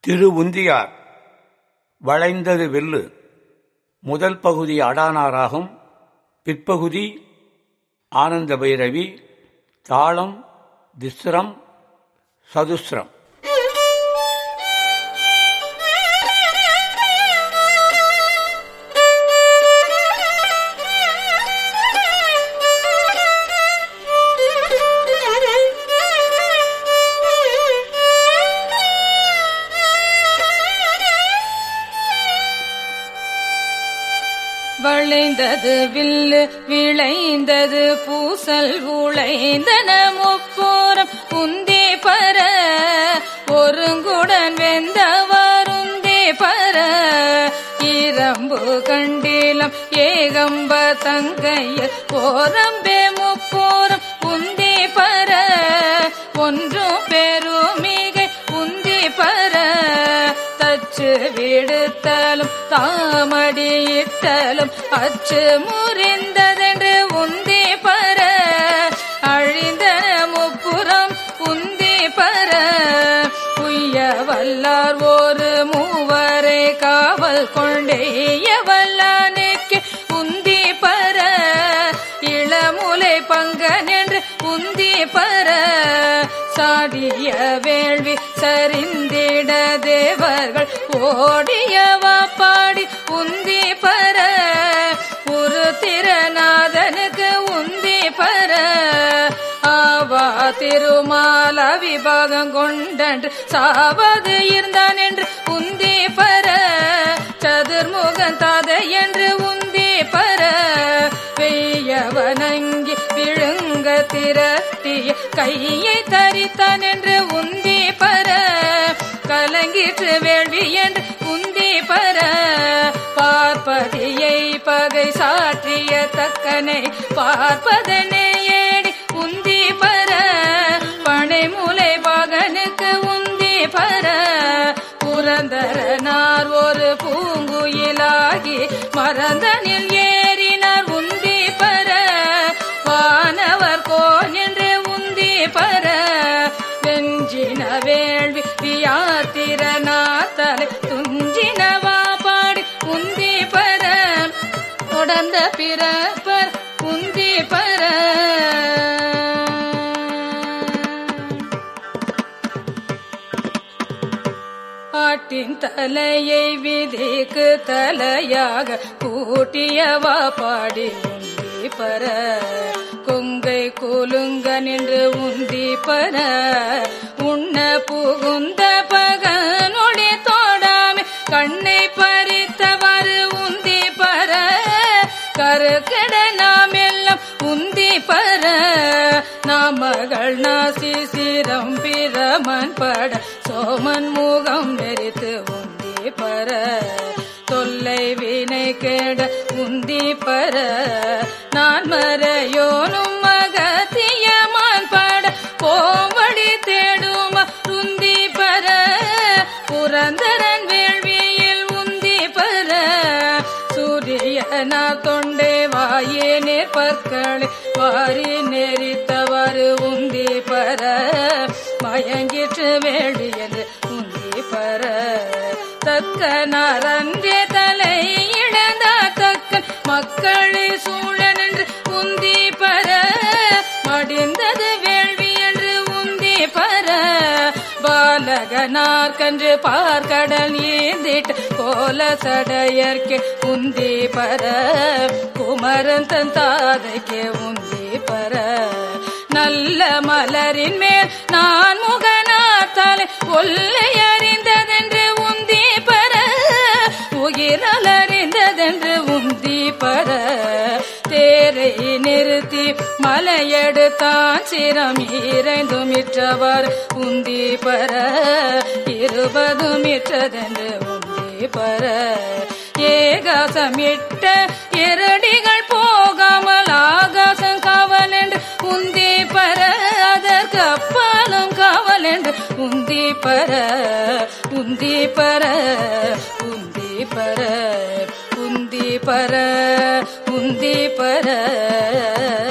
திரு உந்தியார் வளைந்தது வெல்லு முதல் பகுதி அடானாராகும் பிற்பகுதி ஆனந்த பைரவி தாளம் திஸ்ரம் சதுஸ்ரம் வளைந்தது வில்லு விளைந்தது பூசல் உழைந்தன முப்போரம் உந்தே பர ஒருங்குடன் வெந்தவருந்தே பர இரம்பு கண்டிலம் ஏகம்ப தங்கைய போரம்பே முப்போரம் உந்தே பர ஒன்றும் பெருமிகை உந்தி பர தச்சு விடுத்தலும் தாமடியிட்டலும் அச்சு முறிந்ததென்று உந்தி பர அழிந்தன முப்புறம் உந்தி பர உய்ய வல்லார் ஒரு மூவரை காவல் கொண்டேய வல்லானுக்கு உந்தி பர இளமுலை பங்கனென்று உந்தி பர சாடிய வேள்வி சரிந்திட தேவர்கள் ஓடியவா பாடி உந்தி பர ஒரு திறநாதனுக்கு உந்தி பர ஆவா திருமால விபாகம் கொண்டன்று சாவது இருந்தான் என்று உந்தி பர சதுர்முகன் தாதை என்று உந்தி பர பெய்யவனங்கி விழுங்க திரட்டிய கையை தரித்தான் என்று உந்தி பர கலங்கிற்று வேள்வி என்று உந்தி பர பார்ப்பதியை பகை சாற்றிய தக்கனை பார்ப்பதனே ஏடி உந்தி பர பனைமுலை பகனுக்கு உந்தி பர புரந்தரனார் ஒரு பூங்குயிலாகி மறந்தனில் ஏறினார் உந்தி பர வானவர் கோன் என்று உந்தி பர வெஞ்சின வேள்வி வியாத்திரநாத்தலை துஞ்சினவா பாடி உந்தி பர தொடர்ந்த பிறப்பர் உந்தி பர ஆட்டின் தலையை விதிக்கு தலையாக கூட்டியவா பாடி உந்தி பர கொங்கை குலுங்க நின்று உந்தி பர உண்ண புகுந்த பகனுடைய தோடாமை கண்ணை பறித்தவாறு உந்தி பர கருக்கட நாம் எல்லாம் உந்தி பர நாமகள் நாசி சிரம் பிரமன் பட சோமன் முகம் வெறித்து உந்தி பர தொல்லை வினை கேட உந்தி பர நான் மறையோனும் மகத்தியமான் பட போவடி தேடும் உந்தி பர புரந்தரன் வேள்வியில் உந்தி பர சூரியனா தொண்டே வாயே நேர்பற்களை வாரி நெறித்தவாறு உந்தி பர மயங்கிற்று வேள்வியது உந்தி பர தக்க நரன்றே தலை இழந்த தக்க மக்களை சூழ நின்று உந்தி பர மடிந்தது வேள்வி என்று உந்தி பர பாலகனார் கன்று பார்க்கடல் ஏந்திட்டு கோல சடையர்க்கு உந்தி பர குமரன் தன் தாதைக்கு உந்தி பர நல்ல மலரின் மேல் நான் முகனார் தலை ஒல்லை அறிந்ததென்று உந்தி பர உயிரல் அறிந்ததென்று உந்தி பர தேரை நிறுத்தி மலையெடுத்தான் சிரம் இறைந்துமிற்றவர் உந்தி பர இருபதும் இற்றதென்று உந்தி பர ஏகாசமிட்ட இரடிகள் போகாமல் ஆகாசம் காவல் என்று உந்தி பர அதற்கு அப்பாலும் காவல் என்று உந்தி பர உந்தி பர உந்தி பர உந்தி பர உந்தி பர